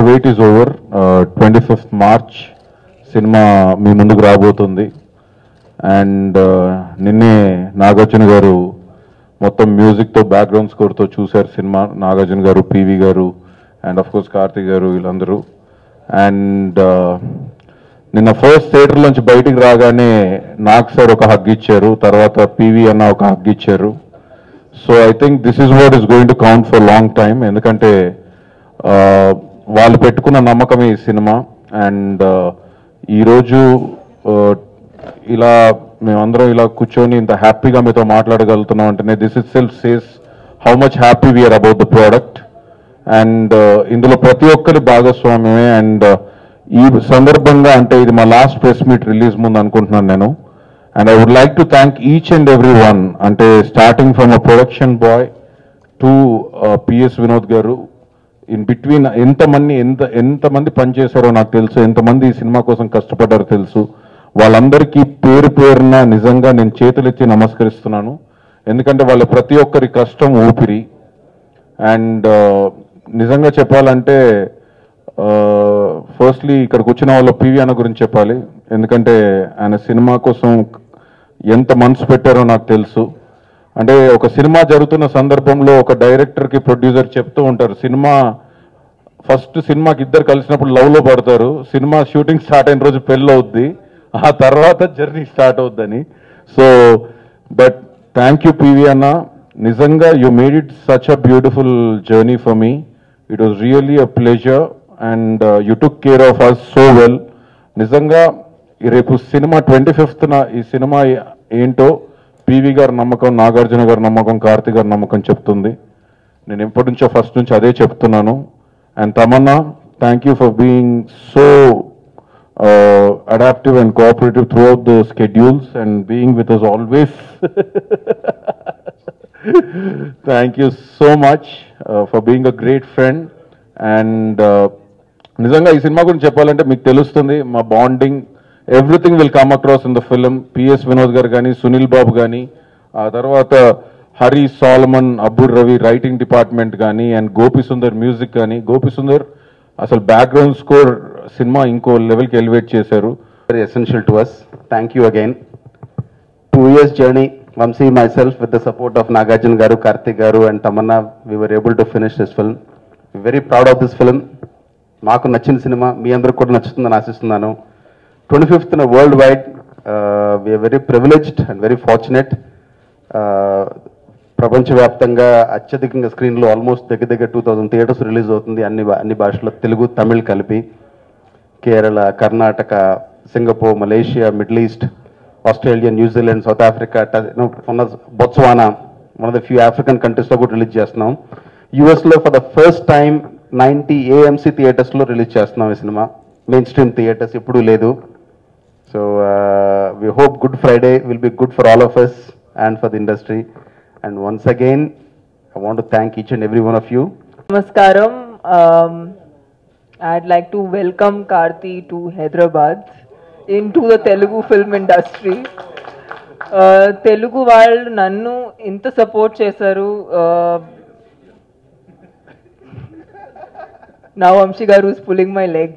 Wait is over twenty fifth March సినిమా మీ ముందుకు రాబోతుంది అండ్ నిన్నే నాగార్జున గారు మొత్తం మ్యూజిక్తో బ్యాక్గ్రౌండ్ స్కోర్తో చూశారు సినిమా నాగార్జున గారు పివి గారు అండ్ ఆఫ్ కోర్స్ కార్తీక్ గారు వీళ్ళందరూ అండ్ నిన్న ఫస్ట్ థియేటర్ నుంచి బయటికి రాగానే నాగ్ సార్ ఒక హగ్ ఇచ్చారు తర్వాత పివి అన్న ఒక హగ్ ఇచ్చారు so I think this is what is going to count for long time ఎందుకంటే ఆ, వాళ్ళు పెట్టుకున్న నమ్మకం ఈ సినిమా అండ్ ఈరోజు ఆ, ఇలా మేమందరం ఇలా కూర్చొని ఇంత హ్యాపీగా మీతో మాట్లాడగలుగుతున్నాం అంటేనే this is self says how much happy we are about the product and ఇందులో ప్రతి ఒక్కరి భాగస్వామ్యమే అండ్ ఈ సందర్భంగా అంటే ఇది మా లాస్ట్ ప్రెస్ మీట్ రిలీజ్ ముందు అనుకుంటున్నాను నేను and I would like to thank each and every one అంటే starting from a production boy to PS Vinod garu in between ఎంతమంది ఎంత ఎంతమంది పనిచేశారో నాకు తెలుసు ఎంతమంది ఈ సినిమా కోసం కష్టపడ్డారో తెలుసు వాళ్ళందరికీ పేరు పేరున నిజంగా నేను చేతులెత్తి నమస్కరిస్తున్నాను ఎందుకంటే వాళ్ళ ప్రతి ఒక్కరి కష్టం ఊపిరి అండ్ నిజంగా చెప్పాలంటే ఫస్ట్లీ ఇక్కడికి వచ్చిన వాళ్ళ పివి అన్న గురించి చెప్పాలి ఎందుకంటే ఆయన సినిమా కోసం ఎంత మనసు పెట్టారో నాకు తెలుసు అంటే ఒక సినిమా జరుగుతున్న సందర్భంలో ఒక డైరెక్టర్కి ప్రొడ్యూసర్ చెప్తూ ఉంటారు సినిమా ఫస్ట్ సినిమాకి ఇద్దరు కలిసినప్పుడు లవ్ లో పడతారు సినిమా షూటింగ్ స్టార్ట్ అయిన రోజు పెళ్ళి అవుద్ది ఆ తర్వాత జర్నీ స్టార్ట్ అవుద్దని so but thank you PV అన్న నిజంగా you made it such a beautiful journey for me it was really a pleasure and you took care of us so well నిజంగా ఈ రేపు సినిమా ట్వంటీ ఫిఫ్త్న ఈ cinema ఏంటో PV గారి నమ్మకం నాగార్జున గారి నమ్మకం కార్తీక్ గారి నమ్మకం చెప్తుంది నేను ఎప్పటి నుంచో ఫస్ట్ నుంచి అదే చెప్తున్నాను and Tamannaah thank you for being so adaptive and cooperative throughout the schedules and being with us always thank you so much for being a great friend and నిజంగా ఈ సినిమా గురించి చెప్పాలంటే మీకు తెలుస్తుంది మా bonding everything will come across in the film PS Vinod garu కానీ సునీల్ బాబు కానీ ఆ తర్వాత హరి సాల్మన్ అబ్బుర్ రవి రైటింగ్ డిపార్ట్మెంట్ కానీ అండ్ గోపి సుందర్ మ్యూజిక్ కానీ గోపి సుందర్ అసలు బ్యాక్గ్రౌండ్ స్కోర్ సినిమా ఇంకో లెవెల్కి ఎలివేట్ చేశారు very essential to us. Thank you again. Two years journey, Vamsi, myself, with the support of Nagarjun Garu, Karthik Garu, and Tamanna, we were able to finish this film. We're very proud of this film. మాకు నచ్చిన cinema మీ అందరికి కూడా నచ్చుతుందని ఆశిస్తున్నాను twenty ఫిఫ్త్న world wide we are very privileged and very fortunate ప్రపంచవ్యాప్తంగా అత్యధికంగా స్క్రీన్లో ఆల్మోస్ట్ దగ్గర దగ్గర టూ థౌజండ్ థియేటర్స్ రిలీజ్ అవుతుంది అన్ని భా- అన్ని భాషల్లో తెలుగు తమిళ్ కలిపి Kerala Karnataka Singapore Malaysia Middle East Australia New Zealand South Africa Botswana one of the few African కంట్రీస్లో కూడా రిలీజ్ చేస్తున్నాం యూఎస్లో for the first time ninety AMC థియేటర్స్లో రిలీజ్ చేస్తున్నాం ఈ సినిమా మెయిన్ స్ట్రీమ్ థియేటర్స్ ఎప్పుడూ లేదు so we hope good Friday will be good for all of us and for the industry and once again I want thank each and every one of you Namaskaram. Um, I'd like to welcome Karthi to Hyderabad into the Telugu film industry. Uh, Telugu వాళ్ళు నన్ను ఇంత support చేశారు నా Vamshi garu is pulling my leg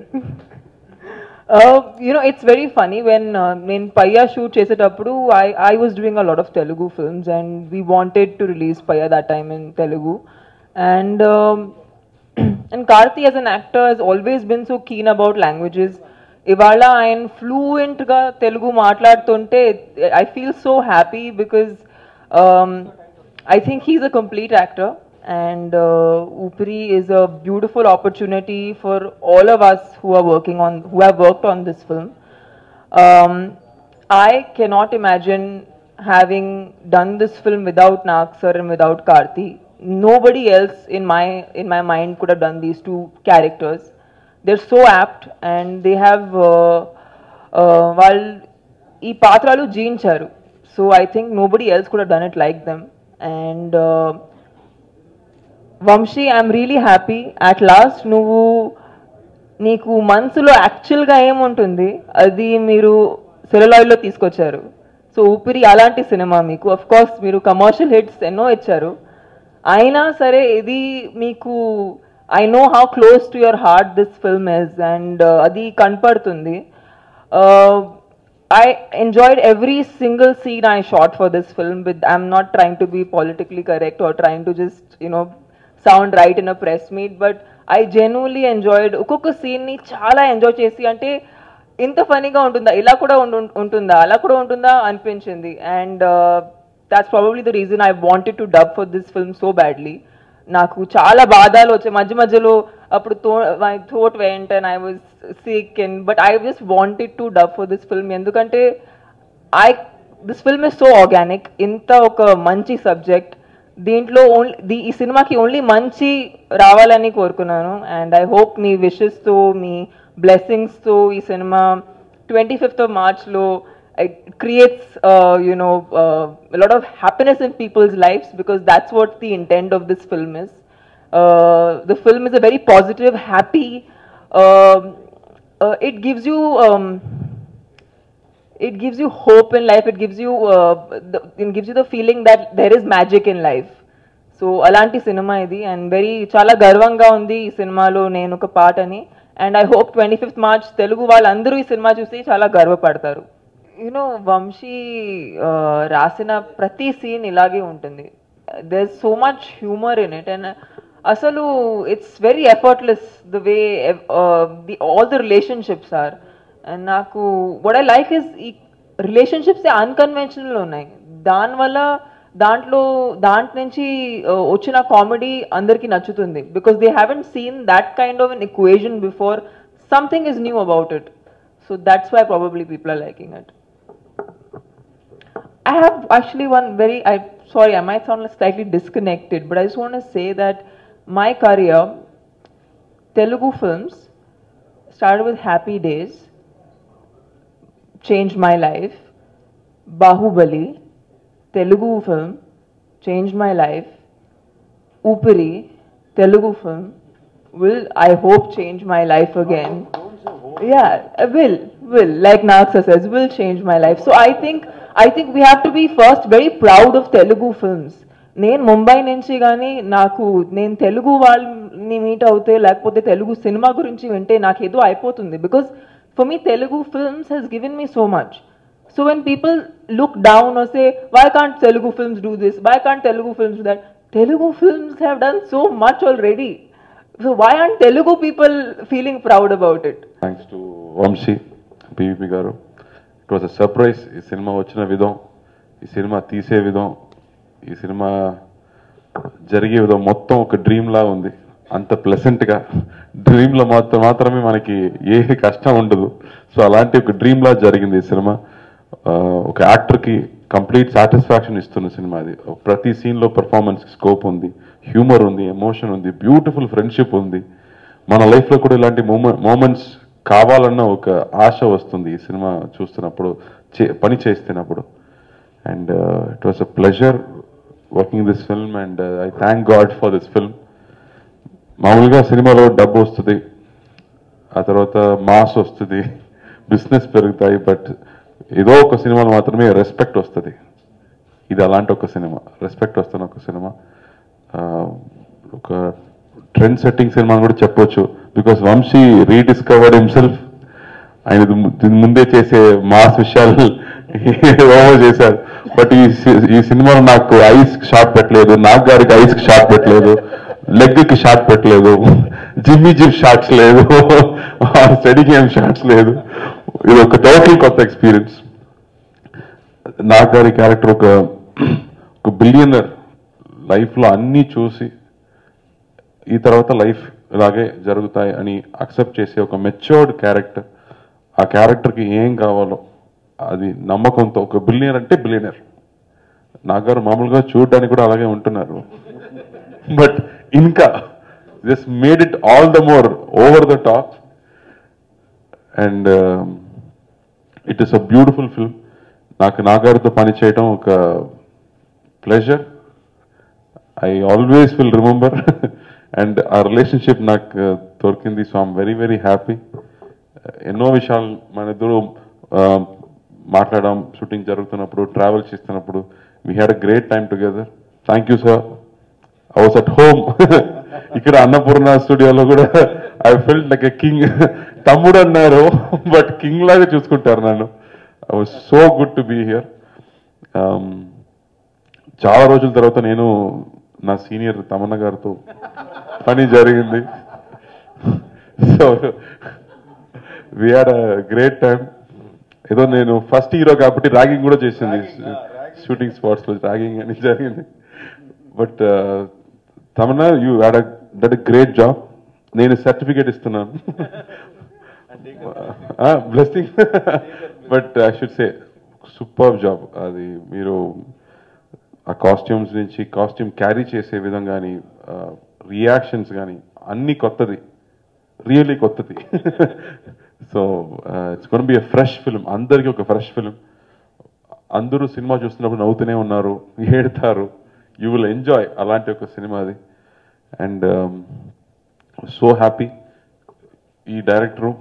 you know, it's very funny when uh, in Paya shoot చేసేటప్పుడు I, I was doing a lot of Telugu films and we wanted to release Paya that time in Telugu. And um, and Karthi as an actor has always been so keen about languages. ఇవాళ ఆయన ఫ్లూయెంట్గా తెలుగు మాట్లాడుతుంటే I feel so happy because I think he's a complete actor and uh, Upri is a beautiful opportunity for all of us who are working on who have worked on this film. Um, I cannot imagine having done this film without Nag sir and without Karthi. Nobody else in my in my mind could have done these two characters. They're so apt and they have uh, uh, while ఈ పాత్రలు జీవించారు so I think nobody else కూడా done it like them and Vamshi I'm really happy at last నువ్వు నీకు మనసులో యాక్చువల్గా ఏముంటుంది అది మీరు సెలలాయిడ్లో తీసుకొచ్చారు సో ఊపిరి అలాంటి సినిమా మీకు అఫ్ కోర్స్ మీరు కమర్షియల్ హిట్స్ ఎన్నో ఇచ్చారు అయినా సరే ఇది మీకు I know how close to your heart this film is and అది కనపడుతుంది I enjoyed every single scene I shot for this film. With I'm not trying to be politically correct or trying to just you know sound right in a press meet, but I genuinely enjoyed ఒక్కొక్క scene ని చాలా enjoy చేసి అంటే ఇంత ఫనీగా ఉంటుందా ఇలా కూడా ఉండు- ఉంటుందా అలా కూడా ఉంటుందా అనిపించింది and that's probably the reason I wanted to dub for this film so badly నాకు చాలా బాధలు వచ్చాయి మధ్య మధ్యలో అప్పుడు తో my thought went and I was sick and but I just wanted to dub for this film ఎందుకంటే I this film is so organic ఇంత ఒక మంచి సబ్జెక్ట్ దీంట్లో ఓన్లీ ఈ సినిమాకి ఓన్లీ మంచి రావాలని కోరుకున్నాను అండ్ ఐ హోప్ మీ విషెస్తో మీ బ్లెస్సింగ్స్తో ఈ సినిమా ట్వంటీ ఫిఫ్త్ ఆఫ్ మార్చ్లో it creates uh, you know uh, a lot of happiness in people's lives because that's what the intent of this film is uh, the film is a very positive happy um, uh, it gives you um, it gives you hope in life it gives you uh, the, it gives you the feeling that there is magic in life so అలాంటి సినిమా ఇది and very చాలా గర్వంగా ఉంది ఈ సినిమాలో నేను ఒక పాట అని and I hope twenty fifth March Telugu వాళ్ళందరూ ఈ సినిమా చూసి చాలా గర్వపడతారు యూనో వంశీ ఆ, రాసిన ప్రతి సీన్ ఇలాగే ఉంటుంది there so much humour in it and అసలు it's very effortless the way the all the relationships are and నాకు వడ్ ఐ లైక్ ఇస్ ఈ రిలేషన్షిప్స్ అన్కన్వెన్షనల్ ఉన్నాయి దానివల్ల దాంట్లో దాంట్ నుంచి uh, వచ్చిన కామెడీ అందరికీ నచ్చుతుంది because they haven't seen that kind of an equation before something is new about it so that's why probably people are liking it I have actually one very, I sorry, I might sound slightly disconnected, but I just want to say that my career, Telugu films, started with Happy Days, changed my life. Bahubali, Telugu film, changed my life. Upiri, Telugu film, will I hope change my life again. Yeah, uh, will, will, like Naksa says, will change my life. So I think, I think we have to be first very proud of Telugu films. నేను ముంబై నుంచి కానీ నాకు నేను తెలుగు వాళ్ళని meet అవుతే లేకపోతే Telugu cinema గురించి వింటే నాకు ఏదో అయిపోతుంది because for me Telugu films he's given me so much so when people look down or say why can't Telugu films do this why can't Telugu films do that Telugu films have done so much already so why aren't Telugu people feeling proud about it thanks to Vamshi PVP garu it was a surprise ఈ సినిమా వచ్చిన విధం ఈ cinema తీసే విధం ఈ cinema జరిగే విధం మొత్తం ఒక డ్రీమ్ లా ఉంది అంత ప్లెసెంట్ గా డ్రీమ్ లో మాత్రం మాత్రమే మనకి ఏ కష్టం ఉండదు సో అలాంటి ఒక డ్రీమ్ లా జరిగింది ఈ సినిమా ఆ, ఒక యాక్టర్ కి కంప్లీట్ సాటిస్ఫాక్షన్ ఇస్తున్న సినిమా అది ప్రతి సీన్ లో పర్ఫార్మెన్స్ స్కోప్ ఉంది హ్యూమర్ ఉంది ఎమోషన్ ఉంది బ్యూటిఫుల్ ఫ్రెండ్షిప్ ఉంది మన లైఫ్ లో కూడా ఇలాంటి మూమెంట్స్ కావాలన్న ఒక ఆశ వస్తుంది ఈ సినిమా చూస్తున్నప్పుడు చే- పని చేస్తున్నప్పుడు and it was a pleasure working this film and I thank God for this film మామూలుగా సినిమాలో డబ్బు వస్తుంది ఆ తర్వాత మాస్ వస్తుంది బిజినెస్ పెరుగుతాయి బట్ ఏదో ఒక సినిమాలో మాత్రమే రెస్పెక్ట్ వస్తుంది ఇది అలాంటి ఒక సినిమా రెస్పెక్ట్ వస్తున్న ఒక సినిమా ఆ, ఒక ట్రెండ్ సెట్టింగ్ సినిమా అని కూడా చెప్పొచ్చు బికాస్ వంశీ రీడిస్కవర్డ్ హిమ్సెల్ఫ్ ఆయన ఇది ము- దీని ముందే చేసే మాస్ విషయాలు ఓవర్ చేశారు బట్ ఈ సి- ఈ సినిమాలో నాకు ఐస్ షాట్ పెట్టలేదు నాగ్ గారికి ఐస్ కి షాట్ పెట్టలేదు లెగ్ కి షాట్ పెట్టలేదు జిమ్మి జిమ్ షాట్స్ లేదు స్టడీ గేమ్ షాట్స్ లేదు ఇది ఒక టోటల్ కొత్త ఎక్స్పీరియన్స్ నాగ్ గారి క్యారెక్టర్ ఒక ఒక బిలియనర్ లైఫ్ లో అన్ని చూసి ఈ తర్వాత లైఫ్ ఇలాగే జరుగుతాయి అని అక్సెప్ట్ చేసే ఒక మెచ్యూర్డ్ క్యారెక్టర్ ఆ క్యారెక్టర్కి ఏం కావాలో అది నమ్మకంతో ఒక బిలియనర్ అంటే బిలియనర్ నాగారు మామూలుగా చూడడానికి కూడా అలాగే ఉంటున్నారు బట్ ఇంకా this made it all the more over the top and it is a beautiful film నాకు నాగారితో పని చేయడం ఒక pleasure I always will remember and ఆ రిలేషన్షిప్ నాకు దొరికింది so I'm very very happy ఎన్నో విషయాలు మన ఇద్దరు మాట్లాడడం షూటింగ్ జరుగుతున్నప్పుడు ట్రావెల్ చేస్తున్నప్పుడు we had a great time together thank you sir I was at home ఇక్కడ అన్నపూర్ణ స్టూడియోలో కూడా I felt like a king తమ్ముడు అన్నారు బట్ కింగ్ లాగా చూసుకుంటారు నన్ను I was so good to be here చాలా రోజుల తర్వాత నేను నా సీనియర్ తమన్న గారితో పని జరిగింది so we had a great time ఏదో నేను ఫస్ట్ హీరో కాబట్టి ర్యాగింగ్ కూడా చేసింది షూటింగ్ స్పాట్స్ లో ర్యాగింగ్ అని జరిగింది but Tamanna you had that great job నేను సర్టిఫికేట్ ఇస్తున్నాను blessing but I should say super job అది మీరు ఆ కాస్ట్యూమ్స్ నుంచి కాస్ట్యూమ్ క్యారీ చేసే విధం కానీ రియాక్షన్స్ కానీ అన్ని కొత్తది రియల్లీ కొత్తది so it's gonna be a fresh film అందరికీ ఒక ఫ్రెష్ ఫిల్మ్ అందరూ సినిమా చూస్తున్నప్పుడు నవ్వుతూనే ఉన్నారు ఏడతారు యూ విల్ ఎంజాయ్ అలాంటి ఒక సినిమా అది అండ్ సో హ్యాపీ ఈ director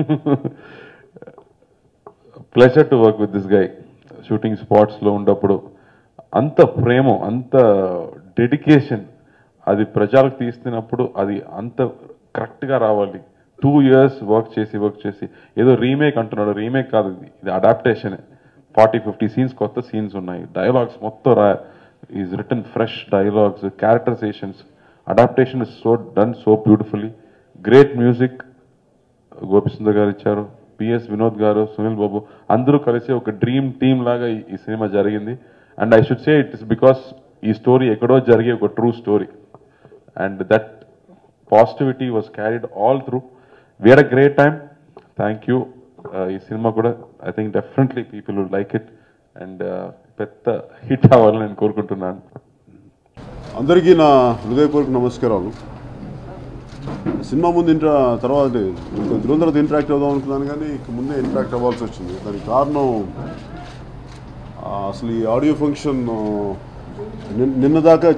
pleasure to work with this guy shooting స్పాట్స్లో ఉన్నప్పుడు అంత ప్రేమ అంత డెడికేషన్ అది ప్రజలకు తీస్తున్నప్పుడు అది అంత కరెక్ట్గా రావాలి టూ ఇయర్స్ వర్క్ చేసి వర్క్ చేసి ఏదో రీమేక్ అంటున్నాడు రీమేక్ కాదు ఇది ఇది అడాప్టేషన్ ఫార్టీ ఫిఫ్టీ సీన్స్ కొత్త సీన్స్ ఉన్నాయి డైలాగ్స్ మొత్తం రా ఈజ్ రిటర్న్ fresh dialogues characterizations adaptation is so done so beautifully great music Gopi Sundar గారు ఇచ్చారు పిఎస్ వినోద్ గారు సునీల్ బాబు అందరూ కలిసి ఒక డ్రీమ్ టీమ్ లాగా ఈ- ఈ సినిమా జరిగింది and I should say it is because ఈ స్టోరీ ఎక్కడో జరిగే ఒక true story and that positivity was carried all through we are a great time thank you ఈ సినిమా కూడా I think definitely people would like it and పెద్ద hit అవ్వాలని నేను కోరుకుంటున్నాను అందరికీ నా హృదయపూర్వక నమస్కారాలు సినిమా ముందు ఇంట్రా తర్వాత కొద్ది రోజుల తర్వాత ఇంటరాక్ట్ అవుదాం అనుకున్నాను కానీ ఇక ముందే ఇంటరాక్ట్ అవ్వాల్సి వచ్చింది దానికి కారణం ఆ, అసలు ఈ ఆడియో ఫంక్షన్ నిన్న దాకా